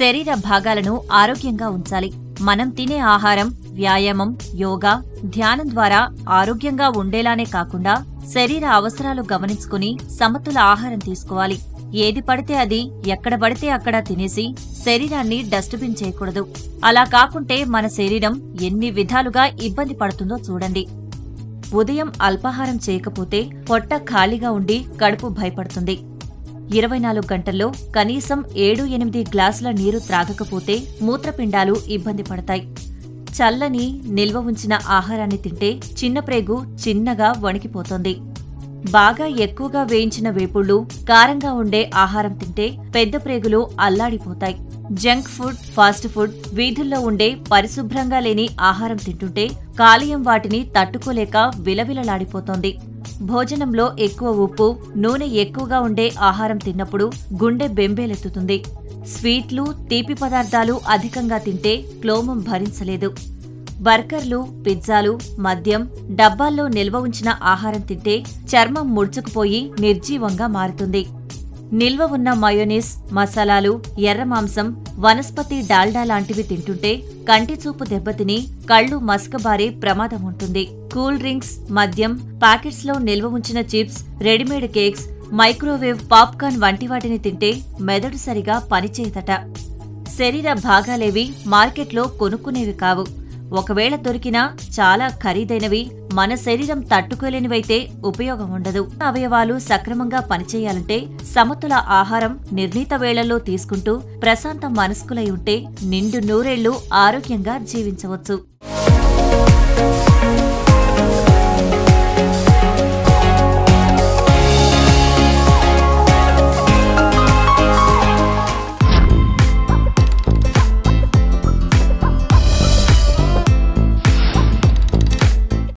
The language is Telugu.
శరీర భాగాలను ఆరోగ్యంగా ఉంచాలి మనం తినే ఆహారం వ్యాయామం యోగా ధ్యానం ద్వారా ఆరోగ్యంగా ఉండేలానే కాకుండా శరీర అవసరాలు గమనించుకుని సమతుల ఆహారం తీసుకోవాలి ఏది పడితే అది ఎక్కడ పడితే అక్కడ తినేసి శరీరాన్ని డస్ట్బిన్ చేయకూడదు అలా కాకుంటే మన శరీరం ఎన్ని విధాలుగా ఇబ్బంది పడుతుందో చూడండి ఉదయం అల్పాహారం చేయకపోతే పొట్ట ఖాళీగా ఉండి కడుపు భయపడుతుంది ఇరవై నాలుగు గంటల్లో కనీసం ఏడు ఎనిమిది గ్లాసుల నీరు త్రాగకపోతే మూత్రపిండాలు ఇబ్బంది పడతాయి చల్లని నిల్వ ఉంచిన ఆహారాన్ని తింటే చిన్న ప్రేగు చిన్నగా వణికిపోతోంది బాగా ఎక్కువగా వేయించిన వేపుళ్ళు కారంగా ఉండే ఆహారం తింటే పెద్ద ప్రేగులు అల్లాడిపోతాయి జంక్ ఫుడ్ ఫాస్ట్ ఫుడ్ వీధుల్లో ఉండే పరిశుభ్రంగా లేని ఆహారం తింటుంటే కాలేయం వాటిని తట్టుకోలేక విలవిలలాడిపోతోంది భోజనంలో ఎక్కువ ఉప్పు నూనె ఎక్కువగా ఉండే ఆహారం తిన్నప్పుడు గుండె బెంబేలెత్తుతుంది స్వీట్లు తీపి పదార్థాలు అధికంగా తింటే క్లోమం భరించలేదు బర్గర్లు పిజ్జాలు మద్యం డబ్బాల్లో నిల్వ ఉంచిన ఆహారం తింటే చర్మం ముడుచుకుపోయి నిర్జీవంగా మారుతుంది నిల్వ ఉన్న మయోనీస్ మసాలాలు ఎర్ర మాంసం వనస్పతి డాల్డా లాంటివి తింటుంటే కంటి చూపు దెబ్బతిని కళ్ళు మసకబారే ప్రమాదం ఉంటుంది కూల్ డ్రింక్స్ మద్యం ప్యాకెట్స్ లో నిల్వ ఉంచిన chips readymade cakes microwave popcorn వంటి వాటిని తింటే మెదడు సరిగా పనిచేయదట శరీర భాగాలేవి మార్కెట్లో కొనుక్కునేవి కావు ఒకవేళ దొరికినా చాలా ఖరీదైనవి మన శరీరం తట్టుకోలేనివైతే ఉపయోగం ఉండదు అవయవాలు సక్రమంగా పనిచేయాలంటే సమతుల ఆహారం నిర్ణీత వేళల్లో తీసుకుంటూ ప్రశాంత మనస్కులై ఉంటే నిండు నూరేళ్లు ఆరోగ్యంగా జీవించవచ్చు